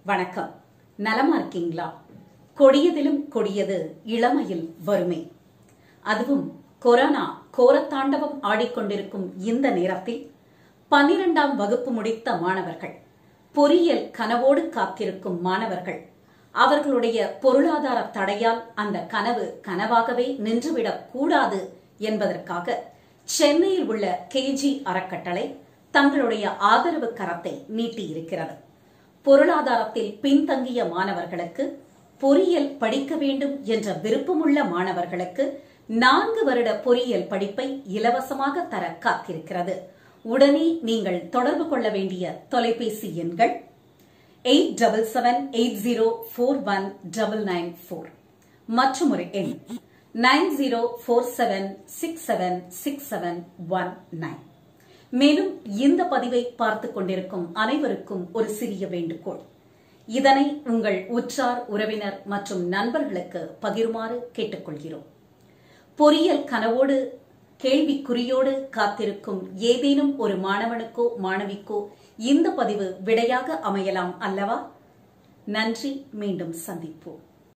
வணக்கம் நலமா இருக்கீங்களா கொடியதிலும் கொடியது இளமையில் வறுமை அதுவும் கொரோனா கோரத்தாண்டவம் ஆடிக்கொண்டிருக்கும் இந்த நேரத்தில் பன்னிரெண்டாம் வகுப்பு முடித்த மாணவர்கள் பொறியியல் கனவோடு காத்திருக்கும் மாணவர்கள் அவர்களுடைய பொருளாதார தடையால் அந்த கனவு கனவாகவே நின்றுவிடக் கூடாது என்பதற்காக சென்னையில் உள்ள கேஜி அறக்கட்டளை தங்களுடைய ஆதரவு கரத்தை நீட்டியிருக்கிறது பொருளாதாரத்தில் பின்தங்கிய மாணவர்களுக்கு பொறியியல் படிக்க வேண்டும் என்ற விருப்பமுள்ள மாணவர்களுக்கு நான்கு வருட பொறியியல் படிப்பை இலவசமாக தர காத்திருக்கிறது உடனே நீங்கள் தொடர்பு கொள்ள வேண்டிய தொலைபேசி எண்கள் eight double seven eight zero four one double nine four மற்றும் ஒரு எண் nine zero four seven six seven six seven one nine மேலும் இந்த பதிவை பார்த்துக் கொண்டிருக்கும் அனைவருக்கும் ஒரு சிறிய வேண்டுகோள் இதனை உங்கள் உற்றார் உறவினர் மற்றும் நண்பர்களுக்கு பகிருமாறு கேட்டுக்கொள்கிறோம் பொறியியல் கனவோடு கேள்விக்குறியோடு காத்திருக்கும் ஏதேனும் ஒரு மாணவனுக்கோ மாணவிக்கோ இந்த பதிவு விடையாக அமையலாம் அல்லவா நன்றி மீண்டும் சந்திப்போம்